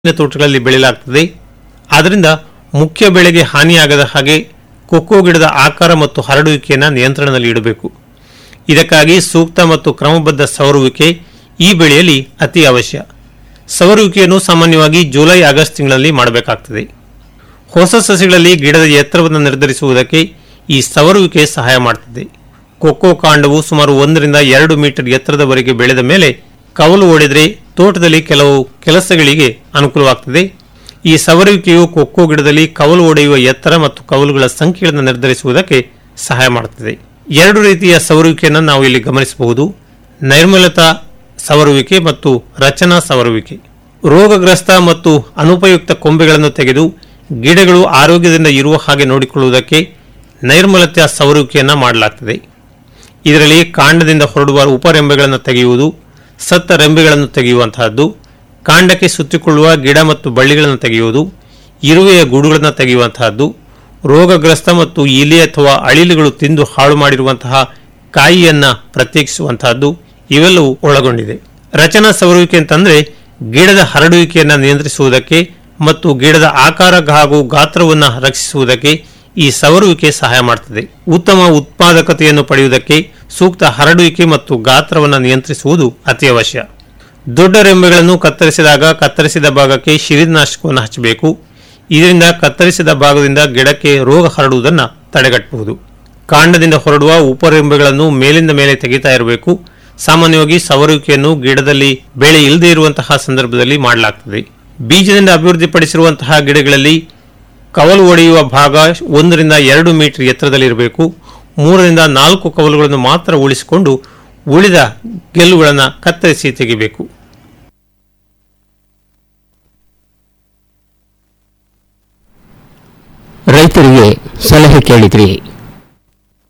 ಹಣ್ಣಿನ ತೋಟಗಳಲ್ಲಿ ಬೆಳೆಯಲಾಗ್ತದೆ ಆದ್ದರಿಂದ ಮುಖ್ಯ ಬೆಳೆಗೆ ಹಾನಿಯಾಗದ ಹಾಗೆ ಕೊಕ್ಕೋ ಗಿಡದ ಆಕಾರ ಮತ್ತು ಹರಡುವಿಕೆಯನ್ನು ನಿಯಂತ್ರಣದಲ್ಲಿ ಇಡಬೇಕು ಇದಕ್ಕಾಗಿ ಸೂಕ್ತ ಮತ್ತು ಕ್ರಮಬದ್ಧ ಸವರುವಿಕೆ ಈ ಬೆಳೆಯಲ್ಲಿ ಅತಿ ಅವಶ್ಯ ಸವರುವಿಕೆಯನ್ನು ಸಾಮಾನ್ಯವಾಗಿ ಜುಲೈ ಆಗಸ್ಟ್ ತಿಂಗಳಲ್ಲಿ ಮಾಡಬೇಕಾಗ್ತದೆ ಹೊಸ ಸಸಿಗಳಲ್ಲಿ ಗಿಡದ ಎತ್ತರವನ್ನು ನಿರ್ಧರಿಸುವುದಕ್ಕೆ ಈ ಸವರುವಿಕೆ ಸಹಾಯ ಮಾಡುತ್ತದೆ ಕೊಕ್ಕೋ ಕಾಂಡವು ಸುಮಾರು ಒಂದರಿಂದ ಎರಡು ಮೀಟರ್ ಎತ್ತರದವರೆಗೆ ಬೆಳೆದ ಮೇಲೆ ಕವಲು ಓಡಿದರೆ ತೋಟದಲ್ಲಿ ಕೆಲವು ಕೆಲಸಗಳಿಗೆ ಅನುಕೂಲವಾಗ್ತದೆ ಈ ಸವರುವಿಕೆಯು ಕೊಕ್ಕೋ ಗಿಡದಲ್ಲಿ ಕವಲು ಒಡೆಯುವ ಎತ್ತರ ಮತ್ತು ಕವಲುಗಳ ಸಂಖ್ಯೆಗಳನ್ನು ನಿರ್ಧರಿಸುವುದಕ್ಕೆ ಸಹಾಯ ಮಾಡುತ್ತದೆ ಎರಡು ರೀತಿಯ ಸವರುವಿಕೆಯನ್ನು ನಾವು ಇಲ್ಲಿ ಗಮನಿಸಬಹುದು ನೈರ್ಮಲ್ಯತಾ ಸವರುವಿಕೆ ಮತ್ತು ರಚನಾ ಸವರುವಿಕೆ ರೋಗಗ್ರಸ್ತ ಮತ್ತು ಅನುಪಯುಕ್ತ ಕೊಂಬೆಗಳನ್ನು ತೆಗೆದು ಗಿಡಗಳು ಆರೋಗ್ಯದಿಂದ ಇರುವ ಹಾಗೆ ನೋಡಿಕೊಳ್ಳುವುದಕ್ಕೆ ನೈರ್ಮಲ್ಯತೆಯ ಸವರುವಿಕೆಯನ್ನು ಮಾಡಲಾಗ್ತದೆ ಇದರಲ್ಲಿ ಕಾಂಡದಿಂದ ಹೊರಡುವ ಉಪರೆಂಬೆಗಳನ್ನು ತೆಗೆಯುವುದು ಸತ್ತ ರೆಂಬೆಗಳನ್ನು ತೆಗೆಯುವಂತಹದ್ದು ಕಾಂಡಕ್ಕೆ ಸುತ್ತಿಕೊಳ್ಳುವ ಗಿಡ ಮತ್ತು ಬಳ್ಳಿಗಳನ್ನು ತೆಗೆಯುವುದು ಇರುವೆಯ ಗೂಡುಗಳನ್ನು ತೆಗೆಯುವಂತಹದ್ದು ರೋಗಗ್ರಸ್ತ ಮತ್ತು ಇಲಿ ಅಥವಾ ಅಳಿಲುಗಳು ತಿಂದು ಹಾಳು ಮಾಡಿರುವಂತಹ ಕಾಯಿಯನ್ನ ಪ್ರತ್ಯೇಕಿಸುವಂತಹದ್ದು ಇವೆಲ್ಲವೂ ಒಳಗೊಂಡಿದೆ ರಚನಾ ಸವರುವಿಕೆ ಅಂತಂದ್ರೆ ಗಿಡದ ಹರಡುವಿಕೆಯನ್ನು ನಿಯಂತ್ರಿಸುವುದಕ್ಕೆ ಮತ್ತು ಗಿಡದ ಆಕಾರ ಹಾಗೂ ಗಾತ್ರವನ್ನು ರಕ್ಷಿಸುವುದಕ್ಕೆ ಈ ಸವರುವಿಕೆ ಸಹಾಯ ಮಾಡುತ್ತದೆ ಉತ್ತಮ ಉತ್ಪಾದಕತೆಯನ್ನು ಪಡೆಯುವುದಕ್ಕೆ ಸೂಕ್ತ ಹರಡುವಿಕೆ ಮತ್ತು ಗಾತ್ರವನ್ನು ನಿಯಂತ್ರಿಸುವುದು ಅತಿ ಅವಶ್ಯ ದೊಡ್ಡ ರೆಂಬೆಗಳನ್ನು ಕತ್ತರಿಸಿದಾಗ ಕತ್ತರಿಸಿದ ಭಾಗಕ್ಕೆ ಶಿಲೀನಾಶಕವನ್ನು ಹಚ್ಚಬೇಕು ಇದರಿಂದ ಕತ್ತರಿಸಿದ ಭಾಗದಿಂದ ಗಿಡಕ್ಕೆ ರೋಗ ಹರಡುವುದನ್ನು ತಡೆಗಟ್ಟಬಹುದು ಕಾಂಡದಿಂದ ಹೊರಡುವ ಉಪರೆಂಬೆಗಳನ್ನು ಮೇಲಿಂದ ಮೇಲೆ ತೆಗಿತಾ ಇರಬೇಕು ಸಾಮಾನ್ಯವಾಗಿ ಸವರುವಿಕೆಯನ್ನು ಗಿಡದಲ್ಲಿ ಬೆಳೆ ಇಲ್ಲದೆ ಇರುವಂತಹ ಸಂದರ್ಭದಲ್ಲಿ ಮಾಡಲಾಗ್ತದೆ ಬೀಜದಿಂದ ಅಭಿವೃದ್ಧಿಪಡಿಸಿರುವಂತಹ ಗಿಡಗಳಲ್ಲಿ ಕವಲು ಒಡೆಯುವ ಭಾಗ ಒಂದರಿಂದ ಎರಡು ಮೀಟರ್ ಎತ್ತರದಲ್ಲಿರಬೇಕು ಮೂರರಿಂದ ನಾಲ್ಕು ಕವಲುಗಳನ್ನು ಮಾತ್ರ ಉಳಿಸಿಕೊಂಡು ಉಳಿದ ಗೆಲ್ಲುಗಳನ್ನು ಕತ್ತರಿಸಿ ತೆಗಿಬೇಕು ರೈತರಿಗೆ ಸಲಹೆ ಕೇಳಿದ್ರಿ